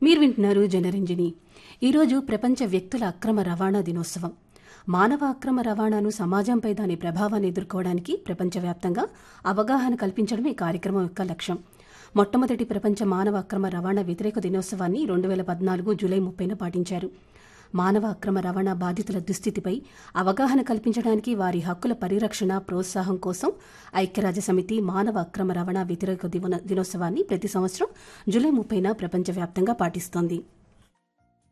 మీరు వింటున్నారు జనరంజని ఈరోజు ప్రపంచ వ్యక్తుల అక్రమ రవాణా దినోత్సవం మానవ అక్రమ రవాణాను సమాజంపై దాని ప్రభావాన్ని ఎదుర్కోవడానికి ప్రపంచవ్యాప్తంగా అవగాహన కల్పించడమే ఈ కార్యక్రమం యొక్క లక్ష్యం మొట్టమొదటి ప్రపంచ మానవ అక్రమ రవాణా వ్యతిరేక దినోత్సవాన్ని రెండు వేల పద్నాలుగు జూలై ముప్పైన పాటించారు మానవ అక్రమ రవాణా బాధితుల దుస్థితిపై అవగాహన కల్పించడానికి వారి హక్కుల పరిరక్షణ ప్రోత్సాహం కోసం ఐక్యరాజ్య సమితి మానవ అక్రమ రవాణా వ్యతిరేక దివన- దినోత్సవాన్ని ప్రతి సంవత్సరం జూలై ముప్పైన ప్రపంచవ్యాప్తంగా పాటిస్తోంది